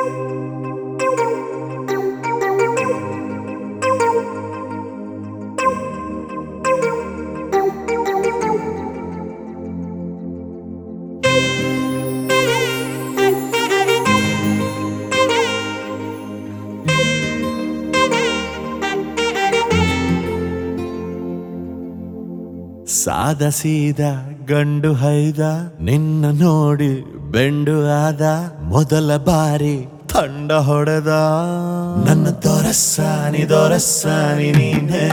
ಸಾದ ಸೀದ ಗಂಡು ಹೈದ ನಿನ್ನ ನೋಡಿ ಬೆಂಡು ಆದ ಮೊದಲ ಬಾರಿ ತಂಡ ಹೊಡೆದ ನನ್ನ ದೊರಸ್ಸಾನಿ ದೊರಸ್ಸಾನಿ ನೀನೇ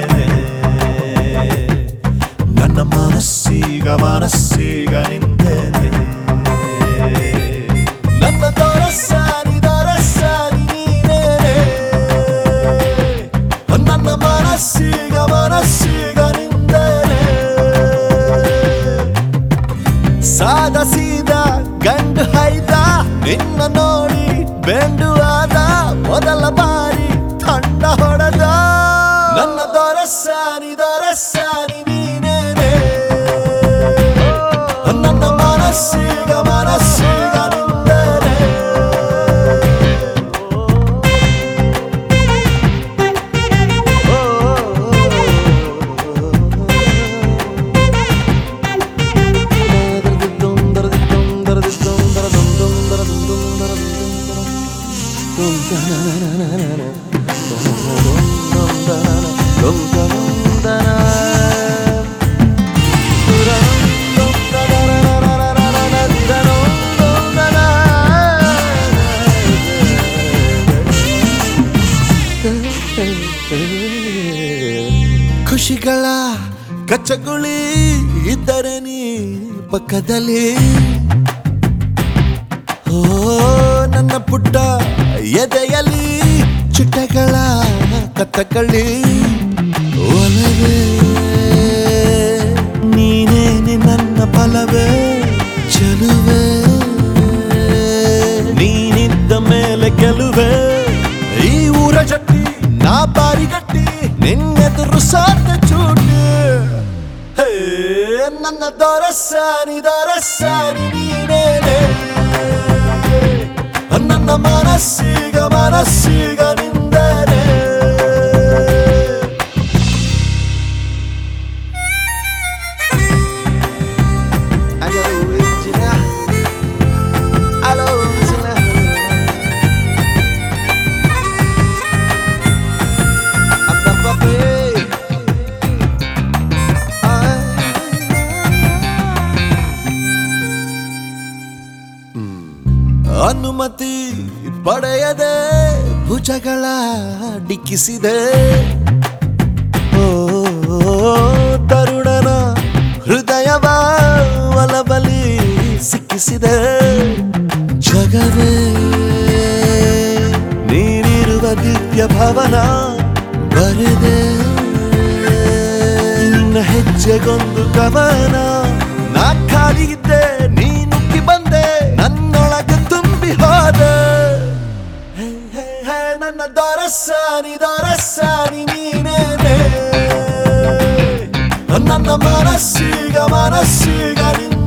ನನ್ನ ಮನಸ್ಸೀಗ ಮನಸ್ಸೀಗ ನಿಂದೇನೆ ನನ್ನ ದೊರಸ್ಸಾನಿ ದೊರಸ್ಸಾನಿ ನೀನೇ ನನ್ನ ಮನಸ್ಸೀಗ ಮನಸ್ಸೀಗ ನಿಂದೇನೆ ಸಾದ ಸೀದ ಗಂಡು ಹೈದ ನಿನ್ನ ನೋಡಿ ಬೆಂಡು ಆದ ಮೊದಲ ಬಾರಿ ತಂಡ ಹೊಡೆದ ನನ್ನ ದೊರಸ್ಸಾನಿ ದೊರಸ್ಸಾನಿ ನೀನೇನೆ ನನ್ನ ಮನಸ್ಸೀಗ ಮನಸ್ಸೀಗ ನಿಂದೇನೆ ಖುಷಿಗಳ ಕಚ್ಚಗುಳಿ ಇದ್ದರೆ ನೀ ಪಕ್ಕದಲ್ಲಿ ಓ ನನ್ನ ಪುಟ್ಟ ಎದೆಯಲ್ಲಿ ಚುಟ್ಟಗಳ ಕತ್ತಕಳಿ ಒಲವೇ ನೀನೇನೆ ನನ್ನ ಬಲವೇ ಚಲುವೆ ನೀನಿದ್ದ ಮೇಲೆ ಗೆಲುವೆ ಈ ಊರ ಜಟ್ಟಿ ನಾ ಬಾರಿಗಟ್ಟಿ ನಿನ್ನೆದುರು ಸಾತ ಚೂಟಿ ಹೇ ನನ್ನ ದೊರಸಾನಿ ದೊರಸಾನಿ ನೀನೇನೆ ನನ್ನ ಮನಸ್ಸೀಗ ಮನಸ್ಸೀಗ ನಿಂದರೆ Allo, Regina. Allo, Regina. Abababe. ಅನುಮತಿ ಪಡೆಯದೆ ಭುಜಗಳ ಡಿಕ್ಕಿಸಿದೆ ಓ ತರುಣನ ಹೃದಯವ ಒಲಬಲಿ ಸಿಕ್ಕಿಸಿದೆ ಜಗವೇ ನೀನಿರುವ ದಿವ್ಯ ಭವನ ಬರೆದೆ ನಿನ್ನ ಹೆಜ್ಜೆಗೊಂದು ಕವನ ನಾ ಖಾಲಿ ಇದ್ದೆ ನೀ ನುಗ್ಗಿ ಬಂದೆ ನನ್ನೊಳಗೆ ತುಂಬಿ ಹೋದೆ ಹೇ, ಹೇ, ಹೇ, ನನ್ನ ದೊರಸಾನಿ ದೊರಸಾನಿ ನೀನೇನೆ ನನ್ನ ಮನಸ್ಸೀಗ ಮನಸ್ಸೀಗ ನಿನ್ನ